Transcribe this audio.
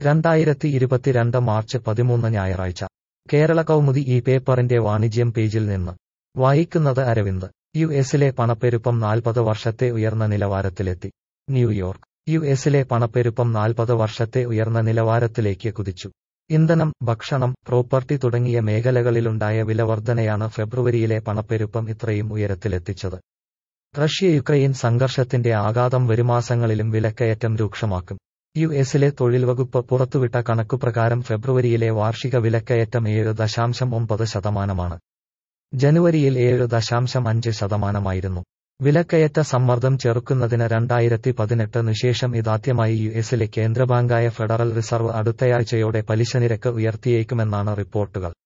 രണ്ടായിരത്തി ഇരുപത്തിരണ്ട് മാർച്ച് പതിമൂന്ന് ഞായറാഴ്ച കേരള കൗമുദി ഈ പേപ്പറിന്റെ വാണിജ്യം പേജിൽ നിന്ന് വായിക്കുന്നത് അരവിന്ദ് യു എസിലെ പണപ്പെരുപ്പം നാൽപ്പത് വർഷത്തെ ഉയർന്ന നിലവാരത്തിലെത്തി ന്യൂയോർക്ക് യു എസിലെ പണപ്പെരുപ്പം നാൽപ്പത് വർഷത്തെ ഉയർന്ന നിലവാരത്തിലേക്ക് കുതിച്ചു ഇന്ധനം ഭക്ഷണം പ്രോപ്പർട്ടി തുടങ്ങിയ മേഖലകളിലുണ്ടായ വിലവർധനയാണ് ഫെബ്രുവരിയിലെ പണപ്പെരുപ്പം ഇത്രയും ഉയരത്തിലെത്തിച്ചത് റഷ്യ യുക്രൈൻ സംഘർഷത്തിന്റെ ആഘാതം വരുമാസങ്ങളിലും വിലക്കയറ്റം രൂക്ഷമാക്കും യു എസിലെ തൊഴിൽ വകുപ്പ് പുറത്തുവിട്ട കണക്കുപ്രകാരം ഫെബ്രുവരിയിലെ വാർഷിക വിലക്കയറ്റം ഏഴ് ദശാംശം ഒമ്പത് ശതമാനമാണ് ജനുവരിയിൽ ഏഴ് ദശാംശം അഞ്ച് ശതമാനമായിരുന്നു വിലക്കയറ്റ സമ്മർദ്ദം ചെറുക്കുന്നതിന് രണ്ടായിരത്തി പതിനെട്ടിന് ശേഷം ഇതാദ്യമായി യു എസിലെ കേന്ദ്രബാങ്കായ ഫെഡറൽ റിസർവ് അടുത്തയാഴ്ചയോടെ പലിശ നിരക്ക് ഉയർത്തിയേക്കുമെന്നാണ് റിപ്പോർട്ടുകൾ